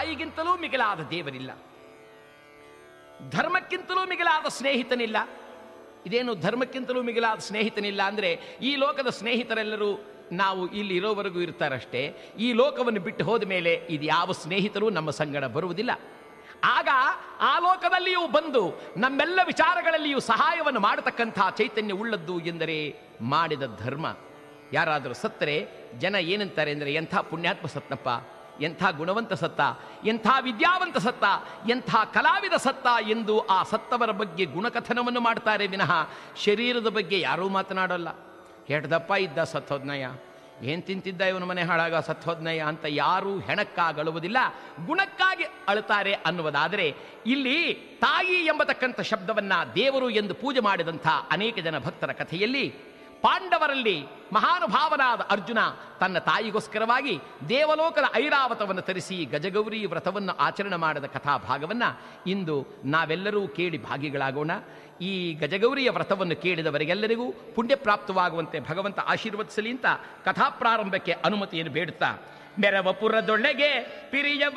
ತಾಯಿಗಿಂತಲೂ ಮಿಗಿಲಾದ ದೇವರಿಲ್ಲ ಧರ್ಮಕ್ಕಿಂತಲೂ ಮಿಗಿಲಾದ ಸ್ನೇಹಿತನಿಲ್ಲ ಇದೇನು ಧರ್ಮಕ್ಕಿಂತಲೂ ಮಿಗಿಲಾದ ಸ್ನೇಹಿತನಿಲ್ಲ ಅಂದರೆ ಈ ಲೋಕದ ಸ್ನೇಹಿತರೆಲ್ಲರೂ ನಾವು ಇಲ್ಲಿ ಇರೋವರೆಗೂ ಇರ್ತಾರಷ್ಟೇ ಈ ಲೋಕವನ್ನು ಬಿಟ್ಟು ಹೋದ ಮೇಲೆ ಇದು ಯಾವ ಸ್ನೇಹಿತರು ನಮ್ಮ ಸಂಗಡ ಬರುವುದಿಲ್ಲ ಆಗ ಆ ಲೋಕದಲ್ಲಿಯೂ ಬಂದು ನಮ್ಮೆಲ್ಲ ವಿಚಾರಗಳಲ್ಲಿಯೂ ಸಹಾಯವನ್ನು ಮಾಡತಕ್ಕಂಥ ಚೈತನ್ಯ ಉಳ್ಳದ್ದು ಎಂದರೆ ಮಾಡಿದ ಧರ್ಮ ಯಾರಾದರೂ ಸತ್ತರೆ ಜನ ಏನಂತಾರೆ ಅಂದರೆ ಎಂಥ ಪುಣ್ಯಾತ್ಮ ಸತ್ನಪ್ಪ ಎಂಥ ಗುಣವಂತ ಸತ್ತ ಎಂಥ ವಿದ್ಯಾವಂತ ಸತ್ತ ಎಂಥ ಕಲಾವಿದ ಸತ್ತ ಎಂದು ಆ ಸತ್ತವರ ಬಗ್ಗೆ ಗುಣಕಥನವನ್ನು ಮಾಡ್ತಾರೆ ವಿನಃ ಶರೀರದ ಬಗ್ಗೆ ಯಾರೂ ಮಾತನಾಡೋಲ್ಲ ಹೆಡ್ದಪ್ಪ ಇದ್ದ ಸತ್ತೋದ್ನಯ ಏನ್ ತಿಂತಿದ್ದ ಇವನ ಮನೆ ಹಾಳಾಗ ಸತ್ತೋದ್ನಯ ಅಂತ ಯಾರೂ ಹೆಣಕ್ಕಾಗಳುವುದಿಲ್ಲ ಗುಣಕ್ಕಾಗಿ ಅಳುತ್ತಾರೆ ಅನ್ನುವುದಾದರೆ ಇಲ್ಲಿ ತಾಯಿ ಎಂಬತಕ್ಕಂಥ ಶಬ್ದವನ್ನ ದೇವರು ಎಂದು ಪೂಜೆ ಮಾಡಿದಂಥ ಅನೇಕ ಜನ ಭಕ್ತರ ಕಥೆಯಲ್ಲಿ ಪಾಂಡವರಲ್ಲಿ ಮಹಾನುಭಾವನಾದ ಅರ್ಜುನ ತನ್ನ ತಾಯಿಗೋಸ್ಕರವಾಗಿ ದೇವಲೋಕದ ಐರಾವತವನ್ನು ತರಿಸಿ ಗಜಗೌರಿ ವ್ರತವನ್ನು ಆಚರಣೆ ಮಾಡಿದ ಕಥಾಭಾಗವನ್ನು ಇಂದು ನಾವೆಲ್ಲರೂ ಕೇಳಿ ಭಾಗಿಗಳಾಗೋಣ ಈ ಗಜಗೌರಿಯ ವ್ರತವನ್ನು ಕೇಳಿದವರಿಗೆಲ್ಲರಿಗೂ ಪುಣ್ಯ ಪ್ರಾಪ್ತವಾಗುವಂತೆ ಭಗವಂತ ಆಶೀರ್ವದಿಸಲಿ ಅಂತ ಕಥಾ ಪ್ರಾರಂಭಕ್ಕೆ ಅನುಮತಿಯನ್ನು ಬೇಡುತ್ತಾ ಮೆರವಪುರದೊಳಗೆ ಪಿರಿಯ